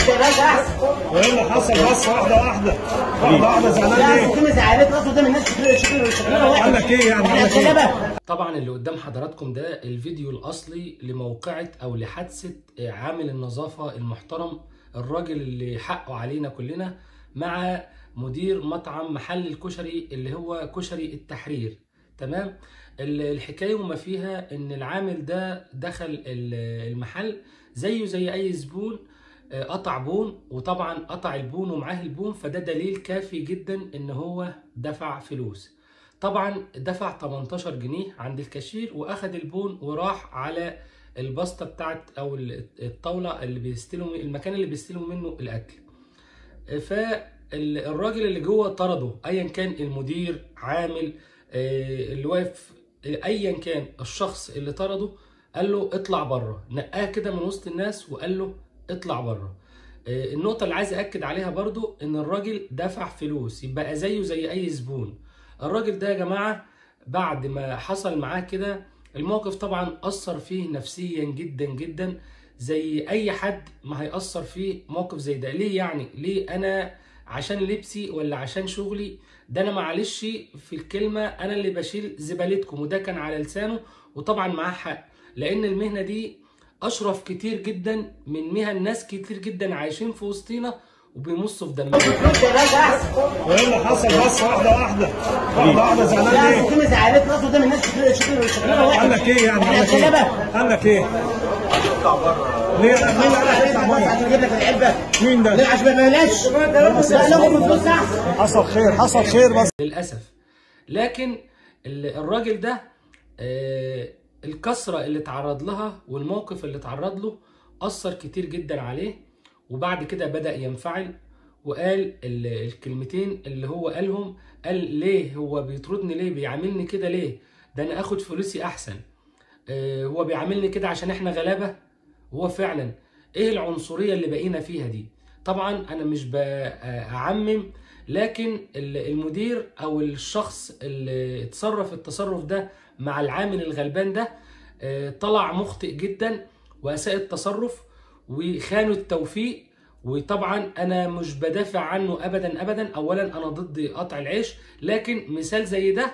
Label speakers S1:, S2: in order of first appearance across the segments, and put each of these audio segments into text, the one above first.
S1: يا باشا احسن
S2: وايه اللي حصل بس واحده واحده واحده واحده زعلان
S1: لا
S2: ليه؟
S1: الحكومه زعلت اصلا قدام الناس شكلها شكلها شكلها وحش
S2: قال لك ايه يعني؟
S1: احنا
S2: قال لك ايه؟
S1: غلابه
S3: طبعا اللي قدام حضراتكم ده الفيديو الاصلي لموقعة او لحادثة عامل النظافة المحترم الراجل اللي حقه علينا كلنا مع مدير مطعم محل الكشري اللي هو كشري التحرير تمام ال- الحكاية وما فيها ان العامل ده دخل ال- المحل زيه زي اي زبون آه، قطع بون وطبعا قطع البون ومعاه البون فده دليل كافي جدا ان هو دفع فلوس طبعا دفع 18 جنيه عند الكاشير واخد البون وراح على البسطه بتاعت او ال- الطاوله اللي بيستلموا المكان اللي بيستلموا منه الاكل فالراجل اللي جوه طرده ايا كان المدير عامل آه، اللي واقف ايا كان الشخص اللي طرده قال له اطلع بره نقاه كده من وسط الناس وقال له اطلع بره آه، النقطة اللي عايز أكد عليها برضو إن الراجل دفع فلوس يبقى زيه زي أي زبون الراجل ده يا جماعة بعد ما حصل معاه كده الموقف طبعا أثر فيه نفسيا جدا جدا زي أي حد ما هيأثر فيه موقف زي ده ليه يعني ليه أنا عشان لبسي ولا عشان شغلي ده أنا معلش في الكلمة أنا اللي بشيل زبالتكم وده كان على لسانه وطبعا معاه حق لأن المهنة دي اشرف كتير جدا من مهن ناس كتير جدا عايشين في وسطينا وبيمصوا في دمنا
S1: يا باشا احسن
S2: وايه اللي حصل بس واحده واحده واحده واحده زعلان
S1: لا
S2: ليه؟
S1: الحكومه زعلت اصلا قدام الناس شكلها شكلها شكلها وحش
S2: قال لك ايه يعني؟
S1: احنا
S2: قال لك ايه؟
S1: غلابه
S2: قال لك ايه؟ ليه مين اللي قال لك اطلع بره؟
S1: عشان اجيب لك العلبه
S2: مين
S1: لا
S2: ده؟
S1: عشان ما بلاش لا لهم فلوس احسن
S2: حصل خير حصل خير بس
S3: للاسف لكن ال- الراجل ده آه، الكسره اللي اتعرض لها والموقف اللي اتعرض له اثر كتير جدا عليه وبعد كده بدا ينفعل وقال ال- الكلمتين اللي هو قالهم قال ليه هو بيطردني ليه بيعاملني كده ليه ده انا اخد فلوسي احسن آه، هو بيعاملني كده عشان احنا غلابه هو فعلا ايه العنصريه اللي بقينا فيها دي طبعا انا مش بعمم لكن ال- المدير او الشخص اللي اتصرف التصرف ده مع العامل الغلبان ده آه، طلع مخطئ جدا واساء التصرف وخانوا التوفيق وطبعا انا مش بدافع عنه ابدا ابدا اولا انا ضد قطع العيش لكن مثال زي ده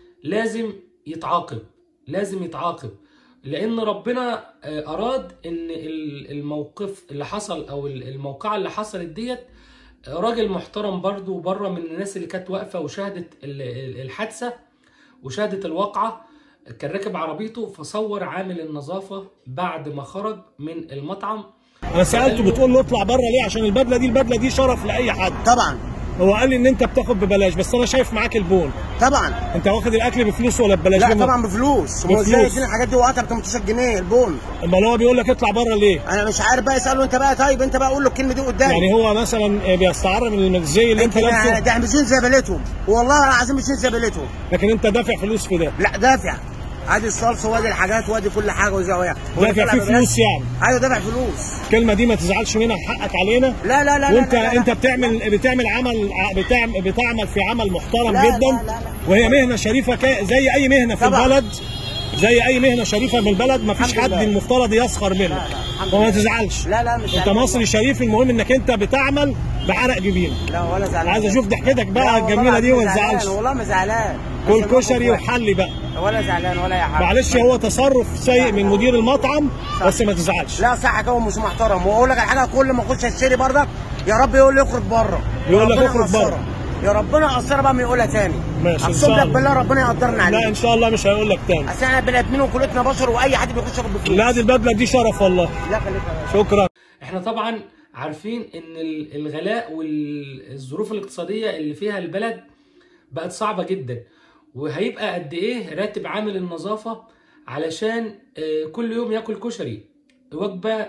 S3: لازم يتعاقب لازم يتعاقب لان ربنا آه، اراد ان ال- الموقف اللي حصل او ال- الموقعه اللي حصلت ديت آه، راجل محترم برضو بره من الناس اللي كانت واقفه وشاهدت ال- ال- الحادثه وشاهدت الواقعه كان راكب عربيته فصور عامل النظافه بعد ما خرج من المطعم
S2: انا سالته بتقول له اطلع بره ليه عشان البدله دي البدله دي شرف لاي حد
S1: طبعا
S2: هو قال لي ان انت بتاخد ببلاش بس انا شايف معاك البون
S1: طبعا
S2: انت واخد الاكل بفلوس ولا ببلاش
S1: لا
S2: بما-
S1: طبعا بفلوس هو ازاي
S2: بفلوس.
S1: يديني الحاجات دي وقتها ب 18 جنيه البون
S2: امال هو بيقول لك اطلع بره ليه
S1: انا مش عارف بقى اساله انت بقى طيب انت بقى قول له الكلمه دي قدامي
S2: يعني هو مثلا بيستعر من الزي اللي انت
S1: انت
S2: لابسه
S1: ده احنا مشين زبالتهم والله العظيم مشين زبالتهم
S2: لكن انت دافع فلوس في ده
S1: لا دافع ادي الصلصه وادي الحاجات وادي كل حاجه وزي ويا
S2: دافع فيه فلوس يعني
S1: ايوه دافع فلوس
S2: الكلمه دي ما تزعلش منها حقك علينا
S1: لا لا لا
S2: وانت
S1: لا لا لا.
S2: انت بتعمل بتعمل عمل بتعمل, بتعمل في عمل محترم
S1: لا،
S2: جدا
S1: لا، لا، لا.
S2: وهي مهنه شريفه ك... زي اي مهنه في
S1: طبعا.
S2: البلد زي اي مهنه شريفه من البلد ما فيش
S1: الحمد
S2: حد
S1: لله.
S2: المفترض يسخر منك
S1: لا، الحمد
S2: وما
S1: لله.
S2: تزعلش
S1: لا لا مش
S2: انت
S1: زعلان
S2: مصري شريف المهم انك انت بتعمل بعرق جبينك
S1: لا ولا زعلان
S2: عايز اشوف ضحكتك
S1: لا،
S2: بقى
S1: والله
S2: الجميله دي وما
S1: العظيم زعلان،
S2: تزعلش
S1: والله ما زعلان بس
S2: كل
S1: الموقف
S2: كشري
S1: واحد.
S2: وحلي بقى
S1: ولا زعلان ولا يا حاجه
S2: معلش هو تصرف سيء من مدير المطعم بس ما تزعلش
S1: لا صح كده هو مش محترم واقول لك على حاجه كل ما اخش اشتري برضك يا رب يقول لي اخرج بره
S2: يقول لك
S1: ربنا
S2: اخرج
S1: يقصرها.
S2: بره.
S1: يا ربنا يقصرها بقى ما يقولها تاني
S2: ماشي، إن
S1: اقسم
S2: شاء
S1: لك
S2: الله.
S1: بالله ربنا يقدرنا
S2: لا
S1: عليه
S2: ان شاء الله مش هيقول لك تاني
S1: اصل احنا بني ادمين وكلتنا بشر واي حد بيخش ياخد بفلوس
S2: لا دي البدله دي شرف والله
S1: لا خليك يا باشا.
S2: شكرا
S3: احنا طبعا عارفين ان ال- الغلاء والظروف الاقتصاديه اللي فيها البلد بقت صعبه جدا وهيبقى قد ايه راتب عامل النظافه علشان آه، كل يوم ياكل كشري وجبه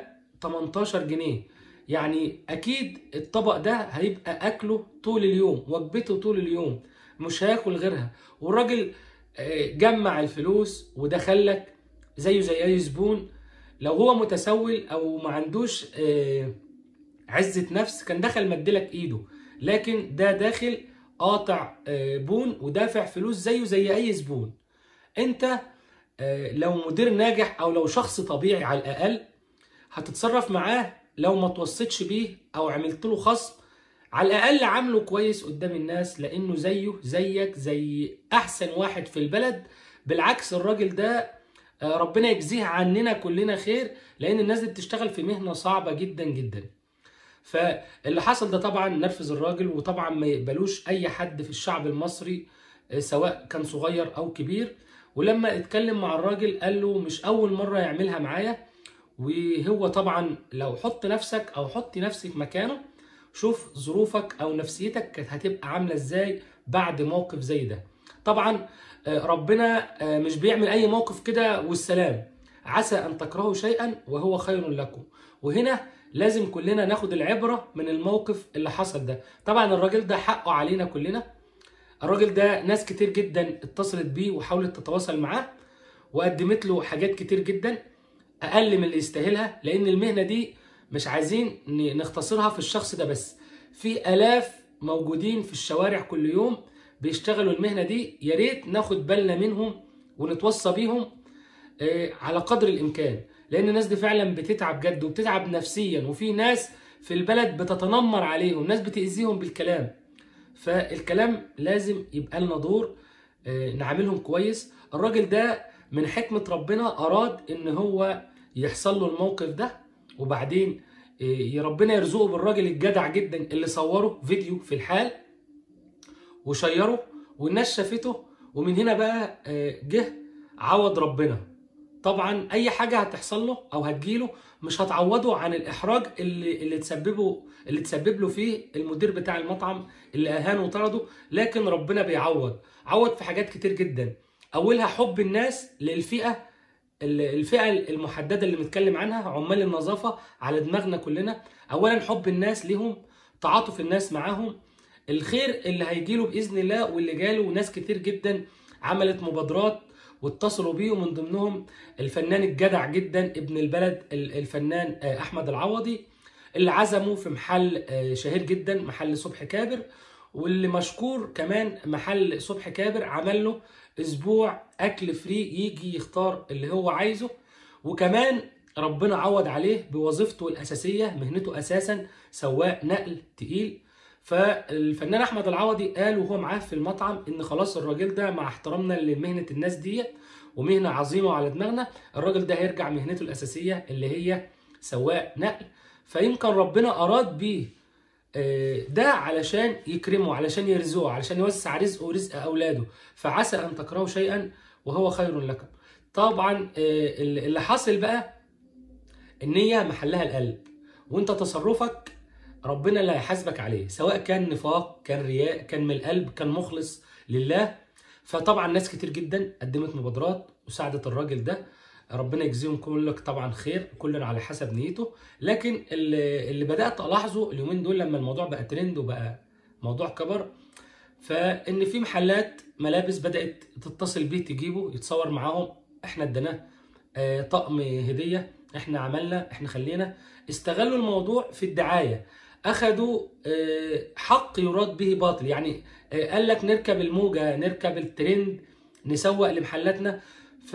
S3: 18 جنيه يعني اكيد الطبق ده هيبقى اكله طول اليوم وجبته طول اليوم مش هياكل غيرها والراجل آه، جمع الفلوس ودخلك زيه زي اي زبون لو هو متسول او ما عندوش آه، عزة نفس كان دخل مدلك ايده لكن ده داخل قاطع آه، بون ودافع فلوس زيه زي اي زبون انت آه، لو مدير ناجح او لو شخص طبيعي على الاقل هتتصرف معاه لو ما توصيتش بيه او عملت له خصم على الاقل عامله كويس قدام الناس لانه زيه زيك زي احسن واحد في البلد بالعكس الراجل ده آه، ربنا يجزيه عننا كلنا خير لان الناس دي بتشتغل في مهنه صعبه جدا جدا فاللي حصل ده طبعا نرفز الراجل وطبعا ما يقبلوش اي حد في الشعب المصري آه، سواء كان صغير او كبير ولما اتكلم مع الراجل قال له مش اول مره يعملها معايا وهو طبعا لو حط نفسك او حط نفسك مكانه شوف ظروفك او نفسيتك كانت هتبقى عامله ازاي بعد موقف زي ده طبعا آه، ربنا آه، مش بيعمل اي موقف كده والسلام عسى ان تكرهوا شيئا وهو خير لكم وهنا لازم كلنا ناخد العبره من الموقف اللي حصل ده طبعا الراجل ده حقه علينا كلنا الراجل ده ناس كتير جدا اتصلت بيه وحاولت تتواصل معاه وقدمت له حاجات كتير جدا اقل من اللي يستاهلها لان المهنه دي مش عايزين ن- نختصرها في الشخص ده بس في الاف موجودين في الشوارع كل يوم بيشتغلوا المهنه دي يا ريت ناخد بالنا منهم ونتوصى بيهم آه، على قدر الامكان لان الناس دي فعلا بتتعب جد وبتتعب نفسيا وفي ناس في البلد بتتنمر عليهم ناس بتاذيهم بالكلام فالكلام لازم يبقى لنا دور آه، نعاملهم كويس الراجل ده من حكمة ربنا أراد إن هو يحصل له الموقف ده وبعدين آه، يا ربنا يرزقه بالراجل الجدع جدا اللي صوره فيديو في الحال وشيره والناس شافته ومن هنا بقى آه، جه عوض ربنا طبعا اي حاجه هتحصل له او هتجيله مش هتعوضه عن الاحراج اللي اللي تسببه اللي تسبب له فيه المدير بتاع المطعم اللي اهانه وطرده لكن ربنا بيعوض عوض في حاجات كتير جدا اولها حب الناس للفئه ال- الفئه المحدده اللي بنتكلم عنها عمال النظافه على دماغنا كلنا اولا حب الناس ليهم تعاطف الناس معاهم الخير اللي هيجيله باذن الله واللي جاله ناس كتير جدا عملت مبادرات واتصلوا بيه ومن ضمنهم الفنان الجدع جدا ابن البلد ال- الفنان آه، احمد العوضي اللي عزمه في محل آه، شهير جدا محل صبح كابر واللي مشكور كمان محل صبح كابر عمل له اسبوع اكل فري يجي يختار اللي هو عايزه وكمان ربنا عوض عليه بوظيفته الاساسيه مهنته اساسا سواق نقل تقيل فالفنان احمد العوضي قال وهو معاه في المطعم ان خلاص الراجل ده مع احترامنا لمهنه الناس ديت ومهنه عظيمه على دماغنا الراجل ده هيرجع مهنته الاساسيه اللي هي سواق نقل فيمكن ربنا اراد بيه آه، ده علشان يكرمه علشان يرزقه علشان يوسع رزقه ورزق اولاده فعسى ان تكرهوا شيئا وهو خير لكم طبعا آه، اللي اللي حاصل بقى النيه محلها القلب وانت تصرفك ربنا اللي هيحاسبك عليه سواء كان نفاق كان رياء كان من القلب كان مخلص لله فطبعا ناس كتير جدا قدمت مبادرات وساعدت الراجل ده ربنا يجزيهم كلك طبعا خير كل على حسب نيته لكن اللي, اللي بدات الاحظه اليومين دول لما الموضوع بقى ترند وبقى موضوع كبر فان في محلات ملابس بدات تتصل بيه تجيبه يتصور معاهم احنا اديناه آه، طقم هديه احنا عملنا احنا خلينا استغلوا الموضوع في الدعايه اخذوا آه، حق يراد به باطل يعني آه، قال لك نركب الموجه نركب الترند نسوق لمحلاتنا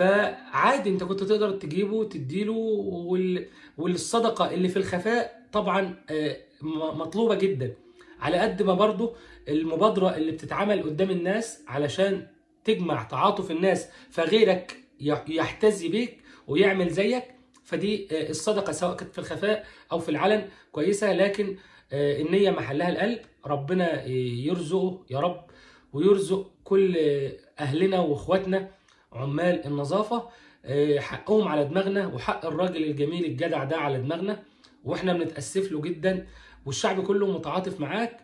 S3: فعادي انت كنت تقدر تجيبه وتديله وال... والصدقه اللي في الخفاء طبعا آه، م- مطلوبه جدا على قد ما برضو المبادره اللي بتتعمل قدام الناس علشان تجمع تعاطف الناس فغيرك ي- يحتذي بيك ويعمل زيك فدي آه، الصدقه سواء كانت في الخفاء او في العلن كويسه لكن آه، النيه محلها القلب ربنا آه، يرزقه يا رب ويرزق كل آه، اهلنا واخواتنا عمال النظافه آه، حقهم على دماغنا وحق الراجل الجميل الجدع ده على دماغنا واحنا بنتاسف له جدا والشعب كله متعاطف معاك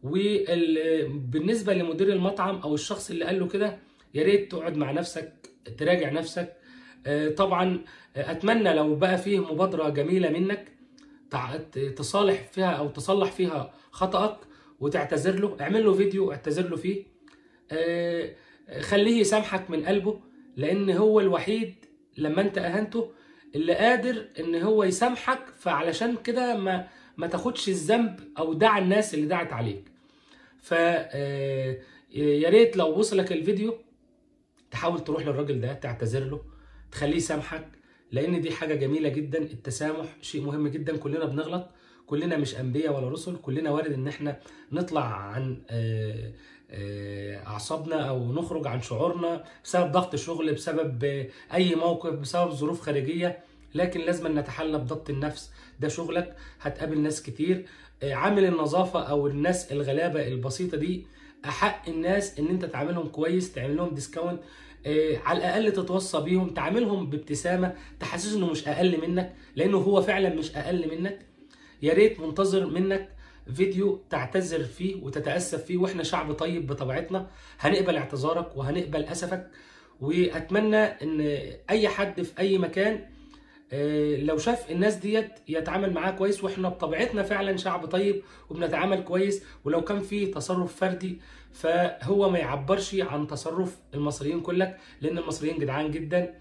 S3: وبالنسبه لمدير المطعم او الشخص اللي قال له كده يا ريت تقعد مع نفسك تراجع نفسك آه، طبعا آه، اتمنى لو بقى فيه مبادره جميله منك تع- تصالح فيها او تصلح فيها خطأك وتعتذر له اعمل له فيديو اعتذر له فيه آه، خليه يسامحك من قلبه لان هو الوحيد لما انت اهنته اللي قادر ان هو يسامحك فعلشان كده ما ما تاخدش الذنب او دع الناس اللي دعت عليك ف آه، يا ريت لو وصلك الفيديو تحاول تروح للراجل ده تعتذر له تخليه يسامحك لان دي حاجه جميله جدا التسامح شيء مهم جدا كلنا بنغلط كلنا مش انبياء ولا رسل كلنا وارد ان احنا نطلع عن آه، آه، اعصابنا او نخرج عن شعورنا بسبب ضغط شغل بسبب آه، اي موقف بسبب ظروف خارجيه لكن لازم نتحلى بضبط النفس ده شغلك هتقابل ناس كتير آه، عامل النظافه او الناس الغلابه البسيطه دي احق الناس ان انت تعاملهم كويس تعمل لهم ديسكاونت آه، على الاقل تتوصى بيهم تعاملهم بابتسامه تحسسه انه مش اقل منك لانه هو فعلا مش اقل منك يا ريت منتظر منك فيديو تعتذر فيه وتتاسف فيه واحنا شعب طيب بطبيعتنا هنقبل اعتذارك وهنقبل اسفك واتمنى ان اي حد في اي مكان آه، لو شاف الناس ديت يتعامل معاها كويس واحنا بطبيعتنا فعلا شعب طيب وبنتعامل كويس ولو كان في تصرف فردي فهو ما يعبرش عن تصرف المصريين كلك لان المصريين جدعان جدا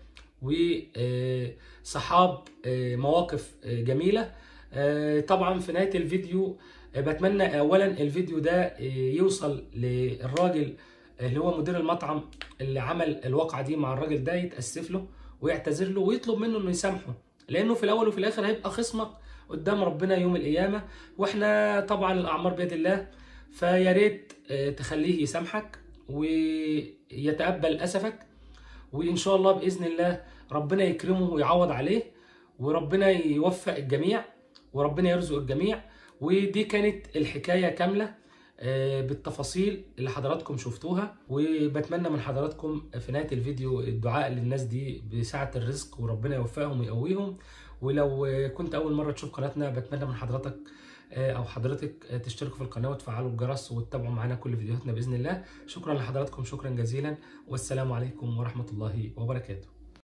S3: وصحاب مواقف آه، جميله آه، طبعا في نهايه الفيديو آه، بتمنى اولا الفيديو ده آه، يوصل للراجل اللي هو مدير المطعم اللي عمل الواقعه دي مع الراجل ده يتاسف له ويعتذر له ويطلب منه انه يسامحه لانه في الاول وفي الاخر هيبقى خصمك قدام ربنا يوم القيامه واحنا طبعا الاعمار بيد الله فيا ريت آه، تخليه يسامحك ويتقبل اسفك وان شاء الله باذن الله ربنا يكرمه ويعوض عليه وربنا يوفق الجميع وربنا يرزق الجميع ودي كانت الحكايه كامله آه، بالتفاصيل اللي حضراتكم شفتوها وبتمنى من حضراتكم في نهايه الفيديو الدعاء للناس دي بسعه الرزق وربنا يوفقهم ويقويهم ولو آه، كنت اول مره تشوف قناتنا بتمنى من حضرتك آه، او حضرتك آه، تشتركوا في القناه وتفعلوا الجرس وتتابعوا معانا كل فيديوهاتنا باذن الله شكرا لحضراتكم شكرا جزيلا والسلام عليكم ورحمه الله وبركاته